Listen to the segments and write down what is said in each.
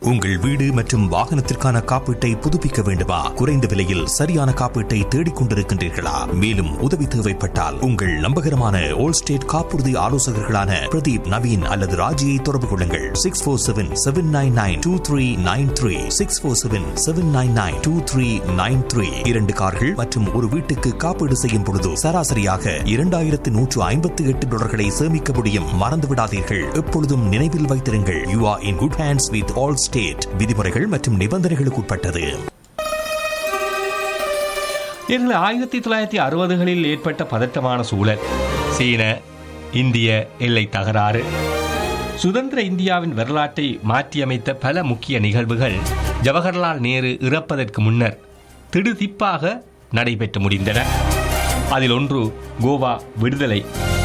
உங்கள் வீடு மற்றும் வாகனத்திற்கான காப்பீட்டை புதுப்பிக்க வேண்டுமா குறைந்த விலையில் சரியான காப்பீட்டை தேடிக் கொண்டிருக்கின்றீர்களா மேலும் உதவி தேவைப்பட்டால் உங்கள் நம்பகரமான ஓல் ஸ்டேட் காப்புறுதி ஆலோசகர்களான பிரதீப் நவீன் அல்லது ராஜியை தொடர்பு கொள்ளுங்கள் six four seven seven nine nine two three nine three six four seven seven nine nine two three nine three இரண்டு கார்கள் மற்றும் ஒரு வீட்டுக்கு காப்பீடு செய்யும் பொழுது சராசரியாக இரண்டாயிரத்து நூற்று ஐம்பத்தி எட்டு டாலர்களை சேமிக்க முடியும் மறந்து விடாதீர்கள் எப்பொழுதும் நினைவில் வைத்திருங்கள் you are in good hands with Allstate விதிமுறைகள் மற்றும் நிபந்தனைகளுக்கு உட்பட்டது இதில் ஆயிரத்தி தொள்ளாயிரத்தி அறுபதுகளில் ஏற்பட்ட பதட்டமான சூழல் சீன இந்திய எல்லை தகராறு சுதந்திர இந்தியாவின் வரலாற்றை மாற்றியமைத்த பல முக்கிய நிகழ்வுகள் ஜவஹர்லால் நேரு இறப்பதற்கு முன்னர் திடுதிப்பாக நடைபெற்று முடிந்தன அதில் ஒன்று கோவா விடுதலை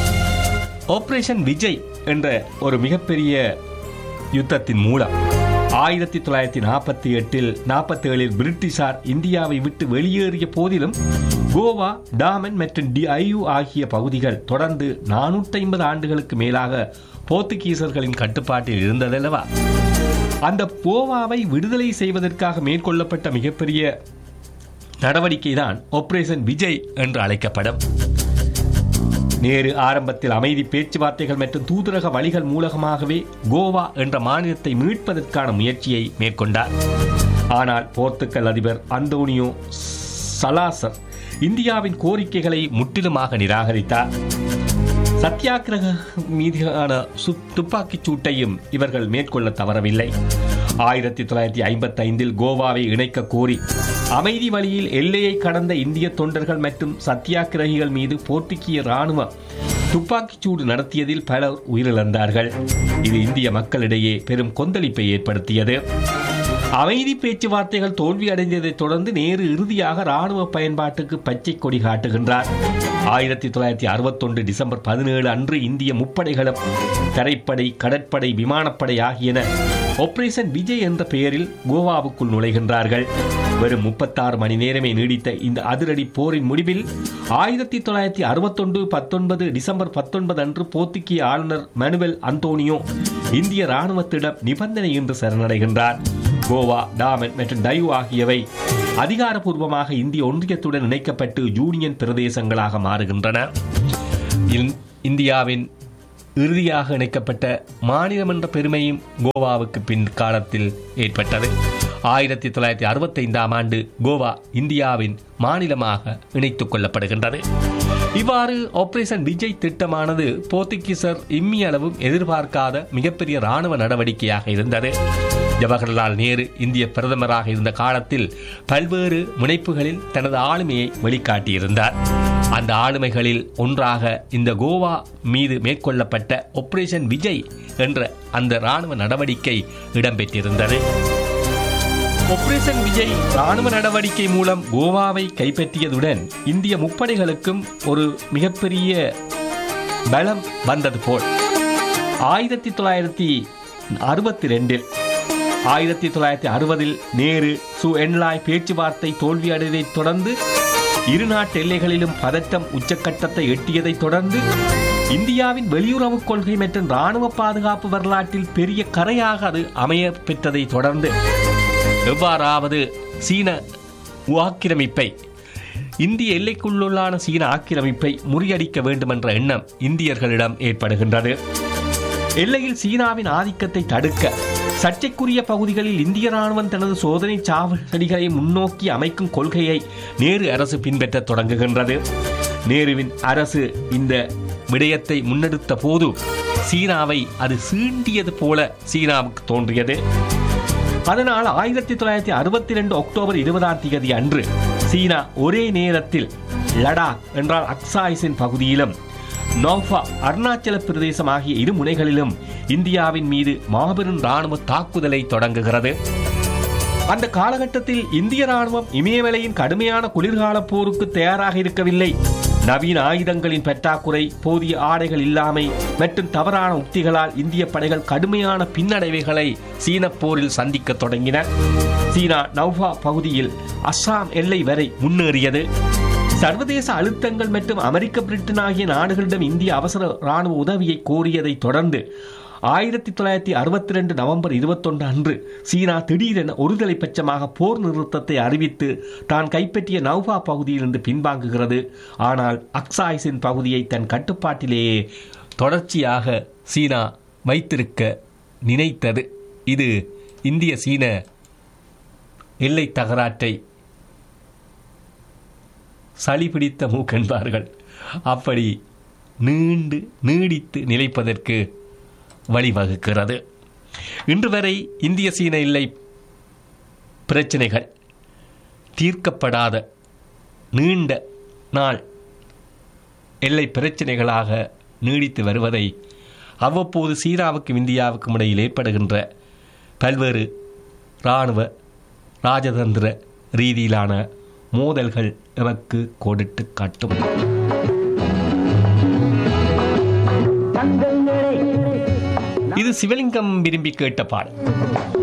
ஆபரேஷன் விஜய் என்ற ஒரு மிகப்பெரிய யுத்தத்தின் மூலம் ஆயிரத்தி தொள்ளாயிரத்தி நாற்பத்தி எட்டில் நாற்பத்தி ஏழில் பிரிட்டிஷார் இந்தியாவை விட்டு வெளியேறிய போதிலும் கோவா டாமன் மற்றும் டிஐயு ஆகிய பகுதிகள் தொடர்ந்து நானூற்றி ஐம்பது ஆண்டுகளுக்கு மேலாக போர்த்துகீசர்களின் கட்டுப்பாட்டில் இருந்ததல்லவா அந்த கோவாவை விடுதலை செய்வதற்காக மேற்கொள்ளப்பட்ட மிகப்பெரிய நடவடிக்கை தான் ஆபரேஷன் விஜய் என்று அழைக்கப்படும் நேரு ஆரம்பத்தில் அமைதி பேச்சுவார்த்தைகள் மற்றும் தூதரக வழிகள் மூலமாகவே கோவா என்ற மாநிலத்தை மீட்பதற்கான முயற்சியை மேற்கொண்டார் ஆனால் போர்த்துக்கல் அதிபர் அந்தோனியோ சலாசர் இந்தியாவின் கோரிக்கைகளை முற்றிலுமாக நிராகரித்தார் சத்தியாகிரக மீதான சு துப்பாக்கிச் சூட்டையும் இவர்கள் மேற்கொள்ள தவறவில்லை ஆயிரத்தி தொள்ளாயிரத்தி ஐம்பத்தி ஐந்தில் கோவாவை இணைக்க கோரி அமைதி வழியில் எல்லையை கடந்த இந்திய தொண்டர்கள் மற்றும் சத்தியாகிரகிகள் மீது போர்த்துகிய ராணுவம் துப்பாக்கிச்சூடு நடத்தியதில் பலர் உயிரிழந்தார்கள் இது இந்திய மக்களிடையே பெரும் கொந்தளிப்பை ஏற்படுத்தியது அமைதி பேச்சுவார்த்தைகள் தோல்வி அடைந்ததைத் தொடர்ந்து நேரு இறுதியாக ராணுவ பயன்பாட்டுக்கு பச்சை கொடி காட்டுகின்றார் ஆயிரத்தி தொள்ளாயிரத்தி அறுபத்தொன்று டிசம்பர் பதினேழு அன்று இந்திய முப்படைகளும் தரைப்படை கடற்படை விமானப்படை ஆகியன ஆபரேஷன் விஜய் என்ற பெயரில் கோவாவுக்குள் நுழைகின்றார்கள் வெறும் முப்பத்தாறு மணி நேரமே நீடித்த இந்த அதிரடி போரின் முடிவில் ஆயிரத்தி தொள்ளாயிரத்தி அறுபத்தொன்று பத்தொன்பது டிசம்பர் பத்தொன்பது அன்று போர்த்துக்கிய ஆளுநர் மனுவல் அந்தோனியோ இந்திய ராணுவத்திடம் நிபந்தனையின்றி சரணடைகின்றார் கோவா டாமன் மற்றும் டைவ் ஆகியவை அதிகாரப்பூர்வமாக இந்திய ஒன்றியத்துடன் இணைக்கப்பட்டு யூனியன் பிரதேசங்களாக மாறுகின்றன இந்- இந்தியாவின் இறுதியாக இணைக்கப்பட்ட மாநிலம் என்ற பெருமையும் கோவாவுக்கு பின் காலத்தில் ஏற்பட்டது ஆயிரத்தி தொள்ளாயிரத்தி அறுபத்தைந்தாம் ஆண்டு கோவா இந்தியாவின் மாநிலமாக இணைத்துக் கொள்ளப்படுகின்றது இவ்வாறு ஆபரேஷன் விஜய் திட்டமானது போர்த்துகீசர் இம்மி அளவும் எதிர்பார்க்காத மிகப்பெரிய ராணுவ நடவடிக்கையாக இருந்தது ஜவஹர்லால் நேரு இந்திய பிரதமராக இருந்த காலத்தில் பல்வேறு முனைப்புகளில் தனது ஆளுமையை வெளிக்காட்டியிருந்தார் அந்த ஆளுமைகளில் ஒன்றாக இந்த கோவா மீது மேற்கொள்ளப்பட்ட ஆபரேஷன் விஜய் என்ற அந்த ராணுவ நடவடிக்கை இடம்பெற்றிருந்தது ஆபரேஷன் விஜய் ராணுவ நடவடிக்கை மூலம் கோவாவை கைப்பற்றியதுடன் இந்திய முப்படைகளுக்கும் ஒரு மிகப்பெரிய பலம் வந்தது போல் ஆயிரத்தி தொள்ளாயிரத்தி அறுபத்தி ரெண்டில் ஆயிரத்தி தொள்ளாயிரத்தி அறுபதில் நேரு சு என்லாய் பேச்சுவார்த்தை தோல்வியடையதைத் தொடர்ந்து இரு நாட்டு எல்லைகளிலும் பதட்டம் உச்சக்கட்டத்தை எட்டியதைத் தொடர்ந்து இந்தியாவின் வெளியுறவு கொள்கை மற்றும் ராணுவ பாதுகாப்பு வரலாற்றில் பெரிய கரையாக அது அமைய பெற்றதைத் தொடர்ந்து எவ்வாறாவது சீன ஆக்கிரமிப்பை இந்திய எல்லைக்குள்ளான சீன ஆக்கிரமிப்பை முறியடிக்க வேண்டுமென்ற எண்ணம் இந்தியர்களிடம் ஏற்படுகின்றது எல்லையில் சீனாவின் ஆதிக்கத்தை தடுக்க சர்ச்சைக்குரிய பகுதிகளில் இந்திய ராணுவம் தனது சோதனை சாவடிகளை முன்னோக்கி அமைக்கும் கொள்கையை நேரு அரசு பின்பற்றத் தொடங்குகின்றது நேருவின் அரசு இந்த விடயத்தை முன்னெடுத்த போது சீனாவை அது சீண்டியது போல சீனாவுக்கு தோன்றியது அதனால் ஆயிரத்தி தொள்ளாயிரத்தி அறுபத்தி ரெண்டு அக்டோபர் இருபதாம் தேதி அன்று சீனா ஒரே நேரத்தில் லடாக் என்றால் அக்சாய்ஸின் பகுதியிலும் நோஃபா அருணாச்சல பிரதேசம் ஆகிய இரு முனைகளிலும் இந்தியாவின் மீது மாபெரும் ராணுவ தாக்குதலை தொடங்குகிறது அந்த காலகட்டத்தில் இந்திய ராணுவம் இமயமலையின் கடுமையான குளிர்கால போருக்கு தயாராக இருக்கவில்லை நவீன ஆயுதங்களின் பற்றாக்குறை போதிய ஆடைகள் இல்லாமை மற்றும் தவறான உக்திகளால் இந்திய படைகள் கடுமையான பின்னடைவுகளை சீன போரில் சந்திக்க தொடங்கின சீனா நௌஃபா பகுதியில் அஸ்ஸாம் எல்லை வரை முன்னேறியது சர்வதேச அழுத்தங்கள் மற்றும் அமெரிக்க பிரிட்டன் ஆகிய நாடுகளிடம் இந்திய அவசர ராணுவ உதவியை கோரியதை தொடர்ந்து ஆயிரத்தி தொள்ளாயிரத்தி அறுபத்தி ரெண்டு நவம்பர் இருபத்தொன்று அன்று சீனா திடீரென ஒருதலை பட்சமாக போர் நிறுத்தத்தை அறிவித்து தான் கைப்பற்றிய நௌபா பகுதியிலிருந்து பின்வாங்குகிறது ஆனால் அக்சாய்ஸின் பகுதியை தன் கட்டுப்பாட்டிலேயே தொடர்ச்சியாக சீனா வைத்திருக்க நினைத்தது இது இந்திய சீன எல்லை தகராற்றை சளி பிடித்த மூக்கென்பார்கள் அப்படி நீண்டு நீடித்து நிலைப்பதற்கு வழிவகுக்கிறது இன்று வரை இந்திய சீன எல்லை பிரச்சனைகள் தீர்க்கப்படாத நீண்ட நாள் எல்லை பிரச்சனைகளாக நீடித்து வருவதை அவ்வப்போது சீனாவுக்கும் இந்தியாவுக்கும் இடையில் ஏற்படுகின்ற பல்வேறு இராணுவ ராஜதந்திர ரீதியிலான மோதல்கள் எமக்கு கோடிட்டு காட்டும் இது சிவலிங்கம் விரும்பி கேட்ட பாடல்